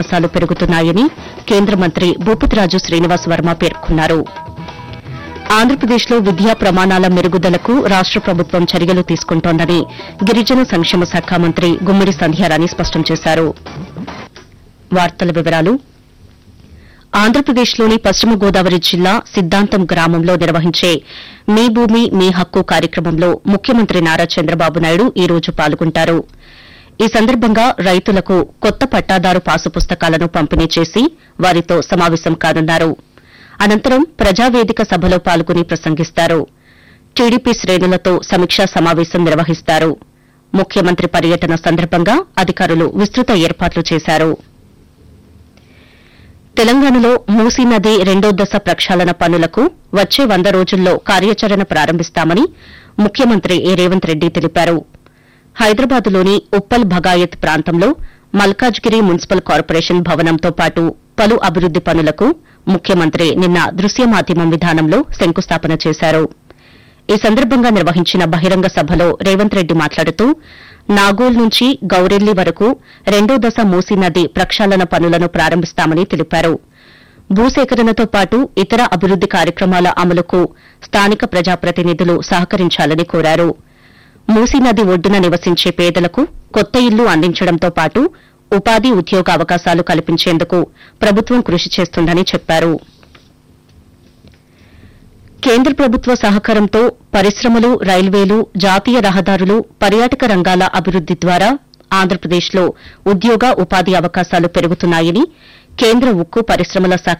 అవకాశాలు పెరుగుతున్నాయని కేంద్ర మంత్రి భూపతిరాజు శ్రీనివాస్ వర్మ పేర్కొన్నారు ఆంధ్రప్రదేశ్లో విద్యా ప్రమాణాల మెరుగుదలకు రాష్ట ప్రభుత్వం చర్యలు తీసుకుంటోందని గిరిజన సంక్షేమ శాఖ మంత్రి గుమ్మిడి సంధ్యారాణి స్పష్టం చేశారు వార్తల వివరాలు ఆంధ్రప్రదేశ్లోని పశ్చిమ గోదావరి జిల్లా సిద్దాంతం గ్రామంలో నిర్వహించే మీ భూమి మీ హక్కు కార్యక్రమంలో ముఖ్యమంత్రి నారా చంద్రబాబు నాయుడు ఈ రోజు పాల్గొంటారు ఈ సందర్భంగా రైతులకు కొత్త పట్టాదారు పాసు పుస్తకాలను పంపిణీ చేసి వారితో సమావేశం కానున్నారు అనంతరం ప్రజావేదిక సభలో పాల్గొని ప్రసంగిస్తారు టీడీపీ శ్రేణులతో సమీక్షా సమావేశం నిర్వహిస్తారు ముఖ్యమంత్రి పర్యటన సందర్భంగా అధికారులు విస్తృత ఏర్పాట్లు చేశారు తెలంగాణలో మూసీ నది రెండో దశ ప్రక్షాళన పనులకు వచ్చే వంద రోజుల్లో కార్యాచరణ ప్రారంభిస్తామని ముఖ్యమంత్రి ఏ రేవంత్ రెడ్డి తెలిపారు హైదరాబాద్లోని ఉప్పల్ భగాయత్ ప్రాంతంలో మల్కాజ్గిరి మున్సిపల్ కార్పొరేషన్ భవనంతో పాటు పలు అభివృద్ది పనులకు ముఖ్యమంత్రి నిన్న దృశ్య మాధ్యమం విధానంలో శంకుస్థాపన చేశారు ఈ సందర్భంగా నిర్వహించిన బహిరంగ సభలో రేవంత్ రెడ్డి మాట్లాడుతూ నాగోల్ నుంచి గౌరెల్లి వరకు రెండో దశ మూసీ నది ప్రక్షాళన పనులను ప్రారంభిస్తామని తెలిపారు భూసేకరణతో పాటు ఇతర అభివృద్ది కార్యక్రమాల అమలుకు స్థానిక ప్రజాప్రతినిధులు సహకరించాలని కోరారు మూసీ నది ఒడ్డున నివసించే పేదలకు కొత్త ఇల్లు అందించడంతో పాటు ఉపాధి ఉద్యోగ అవకాశాలు కల్పించేందుకు ప్రభుత్వం కృషి చేస్తుందని చెప్పారు కేంద్ర ప్రభుత్వ సహకారంతో పరిశ్రమలు రైల్వేలు జాతీయ రహదారులు పర్యాటక రంగాల అభివృద్ది ద్వారా ఆంధ్రప్రదేశ్లో ఉద్యోగ ఉపాధి అవకాశాలు పెరుగుతున్నాయని కేంద్ర ఉక్కు పరిశ్రమల శాఖ